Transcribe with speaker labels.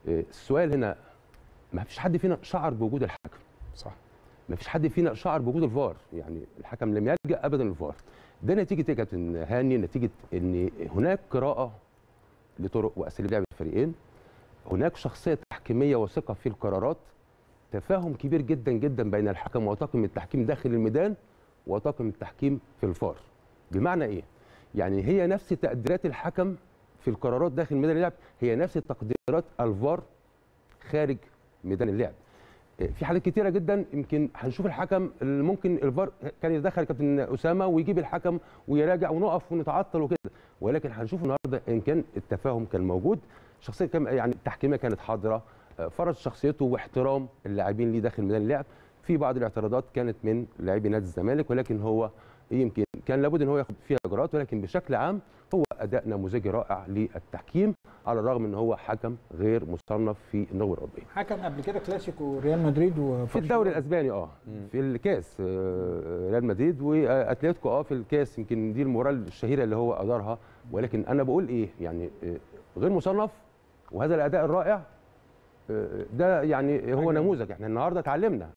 Speaker 1: آه، السؤال هنا ما فيش حد فينا شعر بوجود الحكم
Speaker 2: صح
Speaker 1: ما فيش حد فينا شعر بوجود الفار يعني الحكم لم يلجا ابدا للفار ده نتيجه ايه يا كابتن هاني نتيجه ان هناك قراءه لطرق واساليب لعب الفريقين هناك شخصيه تحكيميه وثقه في القرارات تفاهم كبير جدا جدا بين الحكم وطاقم التحكيم داخل الميدان وطاقم التحكيم في الفار بمعنى ايه يعني هي نفس تقديرات الحكم في القرارات داخل ميدان اللعب هي نفس تقديرات الفار خارج ميدان اللعب في حالات كتيره جدا يمكن هنشوف الحكم اللي ممكن الفار كان يتدخل كابتن اسامه ويجيب الحكم ويراجع ونقف ونتعطل وكده ولكن هنشوف النهارده ان كان التفاهم كان موجود شخصيه كان يعني التحكيميه كانت حاضره فرض شخصيته واحترام اللاعبين ليه داخل ميدان اللعب في بعض الاعتراضات كانت من لاعبي نادي الزمالك ولكن هو يمكن كان لابد ان هو ياخد فيها اجراءات ولكن بشكل عام هو اداء نموذجي رائع للتحكيم على الرغم ان هو حكم غير مصنف في النخبه الاوروبيه
Speaker 3: حكم قبل كده كلاسيكو ريال مدريد
Speaker 1: في الدوري الاسباني اه في الكاس آه، ريال مدريد واتلتيكو اه في الكاس يمكن دي المباراه الشهيره اللي هو ادارها ولكن انا بقول ايه يعني آه، غير مصنف وهذا الاداء الرائع آه، ده يعني هو نموذج احنا النهارده اتعلمنا